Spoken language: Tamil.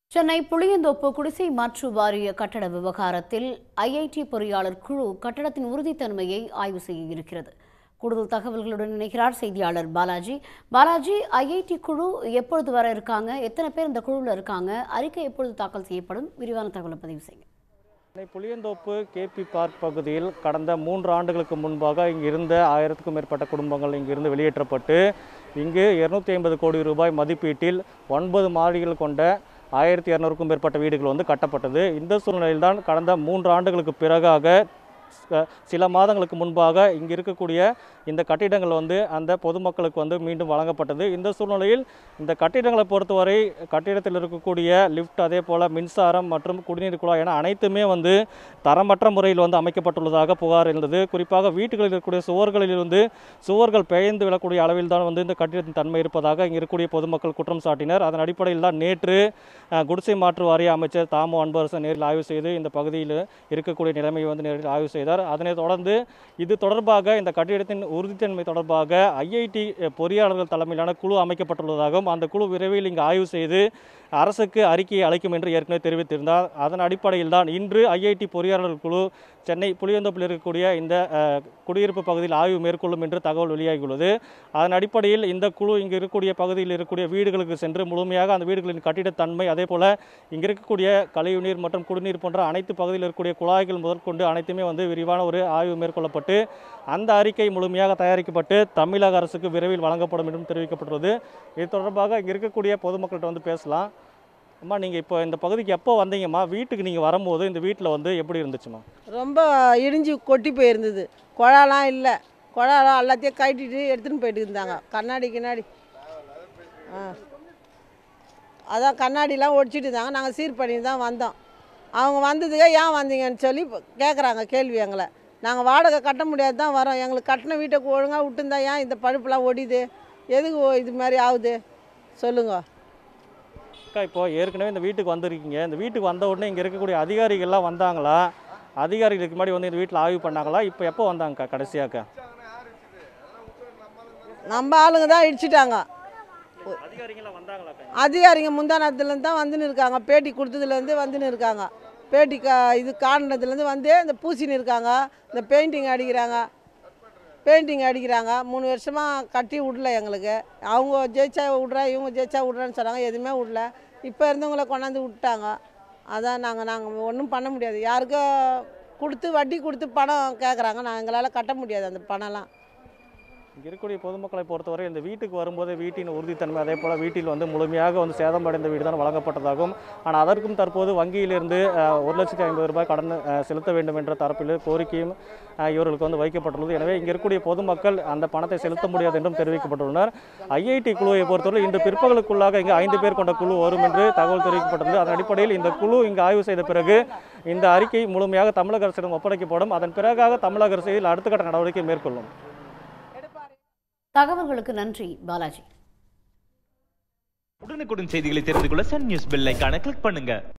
சென்னை புளியந்தோப்பு குடிசை மாற்று வாரிய கட்டட விவகாரத்தில் ஐஐடி பொறியாளர் குழு கட்டடத்தின் உறுதித்தன்மையை ஆய்வு செய்ய இருக்கிறது கூடுதல் தகவல்களுடன் இணைகிறார் செய்தியாளர் பாலாஜி பாலாஜி ஐஐடி குழு எப்பொழுது வர இருக்காங்க எத்தனை பேர் இந்த குழுவில் இருக்காங்க அறிக்கை எப்பொழுது தாக்கல் செய்யப்படும் விரிவான தகவலை பதிவு செய்யுங்க சென்னை புளியந்தோப்பு கேபி பார்க் பகுதியில் கடந்த மூன்று ஆண்டுகளுக்கு முன்பாக இங்கு இருந்த ஆயிரத்துக்கும் மேற்பட்ட குடும்பங்கள் இங்கிருந்து வெளியேற்றப்பட்டு இங்கு இருநூத்தி ஐம்பது கோடி ரூபாய் மதிப்பீட்டில் ஒன்பது மாடிகள் கொண்ட ஆயிரத்தி இரநூறுக்கும் மேற்பட்ட வீடுகள் வந்து கட்டப்பட்டது இந்த சூழ்நிலையில்தான் கடந்த மூன்று ஆண்டுகளுக்கு பிறகாக ச- சில மாதங்களுக்கு முன்பாக இங்கு இருக்கக்கூடிய இந்த கட்டிடங்கள் வந்து அந்த பொதுமக்களுக்கு வந்து மீண்டும் வழங்கப்பட்டது இந்த சூழ்நிலையில் இந்த கட்டிடங்களை பொறுத்தவரை கட்டிடத்தில் இருக்கக்கூடிய லிஃப்ட் அதே போல் மின்சாரம் மற்றும் குடிநீர் குழாய் என அனைத்துமே வந்து தரமற்ற முறையில் வந்து அமைக்கப்பட்டுள்ளதாக புகார் இருந்தது குறிப்பாக வீட்டுகளில் இருக்கக்கூடிய சுவர்களில் இருந்து சுவர்கள் பெயர்ந்து விழக்கூடிய அளவில் தான் வந்து இந்த கட்டிடத்தின் தன்மை இருப்பதாக இங்கு இருக்கக்கூடிய பொதுமக்கள் குற்றம் சாட்டினர் அதன் அடிப்படையில் தான் நேற்று அஹ், குடிசை மாற்று வாரிய அமைச்சர் தாமோ அன்பரசன் நேரில் ஆய்வு செய்து இந்த பகுதியில் இருக்கக்கூடிய நிலைமையை வந்து நேரில் ஆய்வு செய்தார் அதனைத் தொடர்ந்து இது தொடர்பாக இந்த கட்டிடத்தின் உறுதித்தன்மை தொடர்பாக ஐஐடி பொறியாளர்கள் தலைமையிலான குழு அமைக்கப்பட்டுள்ளதாகவும் அந்த குழு விரைவில் இங்கு ஆய்வு செய்து அரசுக்கு அறிக்கையை அளிக்கும் என்று ஏற்கனவே தெரிவித்திருந்தார் அதன் அடிப்படையில் தான் இன்று ஐஐடி பொறியாளர்கள் குழு சென்னை புளியந்தோப்பில் இருக்கக்கூடிய இந்த அஹ், குடியிருப்பு பகுதியில் ஆய்வு மேற்கொள்ளும் என்று தகவல் வெளியாகியுள்ளது அதன் அடிப்படையில் இந்த குழு இங்கு இருக்கக்கூடிய பகுதியில் இருக்கக்கூடிய வீடுகளுக்கு சென்று முழுமையாக அந்த வீடுகளின் கட்டிடத்தன்மை அதே போல இங்கு இருக்கக்கூடிய கழிவுநீர் மற்றும் குடிநீர் போன்ற அனைத்து பகுதியில் இருக்கக்கூடிய குழாய்கள் முதற்கொண்டு அனைத்துமே வந்து விரிவான ஒரு ஆய்வு மேற்கொள்ளப்பட்டு அந்த அறிக்கை முழுமையாக தயாரிக்கப்பட்டு தமிழக அரசுக்கு விரைவில் வழங்கப்படும் என்றும் தெரிவிக்கப்பட்டுள்ளது இது தொடர்பாக இங்கே இருக்கக்கூடிய பொதுமக்கள்கிட்ட வந்து பேசலாம் அம்மா நீங்கள் இப்போ இந்த பகுதிக்கு எப்போ வந்தீங்கம்மா வீட்டுக்கு நீங்கள் வரும்போது இந்த வீட்டில் வந்து எப்படி இருந்துச்சுமா ரொம்ப இடிஞ்சு கொட்டி போயிருந்தது குழாலாம் இல்லை குழாலாம் எல்லாத்தையும் கட்டிட்டு எடுத்துன்னு போயிட்டு இருந்தாங்க கண்ணாடி கிண்ணாடி ஆ அதான் கண்ணாடிலாம் ஒடிச்சிட்டு இருந்தாங்க நாங்கள் சீர் பண்ணி தான் வந்தோம் அவங்க வந்ததுக்கு ஏன் வந்தீங்கன்னு சொல்லி கேட்குறாங்க கேள்வி எங்களை நாங்கள் வாடகை கட்ட முடியாது தான் வரோம் எங்களுக்கு கட்டின வீட்டை ஒழுங்காக விட்டுருந்தா ஏன் இந்த பழுப்புலாம் ஒடியுது எதுக்கு ஓ- இது மாதிரி ஆகுது சொல்லுங்க அக்கா இப்போ ஏற்கனவே இந்த வீட்டுக்கு வந்திருக்கீங்க இந்த வீட்டுக்கு வந்த உடனே இங்கே இருக்கக்கூடிய அதிகாரிகள்லாம் வந்தாங்களா அதிகாரிகளுக்கு முன்னாடி வந்து இந்த வீட்டில் ஆய்வு பண்ணாங்களா இப்போ எப்போ வந்தாங்கக்கா கடைசியாக்கா நம்ம ஆளுங்க தான் இடிச்சிட்டாங்க அதிகாரிகள்லாம் வந்தாங்களாக்கா அதிகாரிங்க முந்தானத்துலேருந்து தான் வந்துன்னு இருக்காங்க பேட்டி கொடுத்ததுலேருந்து வந்துன்னு இருக்காங்க பேட்டி கா இது காணுனதுலேருந்து வந்து இந்த பூசின்னு இருக்காங்க இந்த பெயிண்டிங் அடிக்கிறாங்க பெயிண்டிங் அடிக்கிறாங்க மூணு வருஷமாக கட்டி விடல எங்களுக்கு அவங்க ஜெயிச்சா விட்றா இவங்க ஜெயிச்சா விட்றான்னு சொன்னாங்க எதுவுமே விடல இப்போ இருந்தவங்கள கொண்டாந்து விட்டாங்க அதான் நாங்கள் நாங்கள் ஒன்றும் பண்ண முடியாது யாருக்கும் கொடுத்து வட்டி கொடுத்து பணம் கேட்குறாங்க நான் எங்களால் கட்ட முடியாது அந்த பணம்லாம் இங்கே இருக்கக்கூடிய பொதுமக்களை பொறுத்தவரை இந்த வீட்டுக்கு வரும்போது வீட்டின் உறுதித்தன்மை அதே போல் வீட்டில் வந்து முழுமையாக வந்து சேதமடைந்த வீடு தான் வழங்கப்பட்டதாகும் ஆனால் அதற்கும் தற்போது வங்கியிலிருந்து அஹ், ஒரு லட்சத்தி ஐம்பது ரூபாய் கடன் அஹ், செலுத்த வேண்டும் என்ற தரப்பில் கோரிக்கையும் அஹ், இவர்களுக்கு வந்து வைக்கப்பட்டுள்ளது எனவே இங்கே இருக்கக்கூடிய பொதுமக்கள் அந்த பணத்தை செலுத்த முடியாது என்றும் தெரிவிக்கப்பட்டுள்ளனர் ஐஐடி குழுவை பொறுத்தவரை இன்று பிற்பகலுக்குள்ளாக இங்கு ஐந்து பேர் கொண்ட குழு வரும் என்று தகவல் தெரிவிக்கப்பட்டுள்ளது அதன் அடிப்படையில் இந்த குழு இங்கு ஆய்வு செய்த பிறகு இந்த அறிக்கை முழுமையாக தமிழக அரசிடம் ஒப்படைக்கப்படும் அதன் பிறகாக தமிழக அரசு இதில் அடுத்த கட்ட நடவடிக்கை மேற்கொள்ளும் தகவல்களுக்கு நன்றி பாலாஜி உடனுக்குடன் செய்திகளை தெரிந்து கொள்ள சன் நியூஸ் பெல் ஐகானை கிளிக் பண்ணுங்க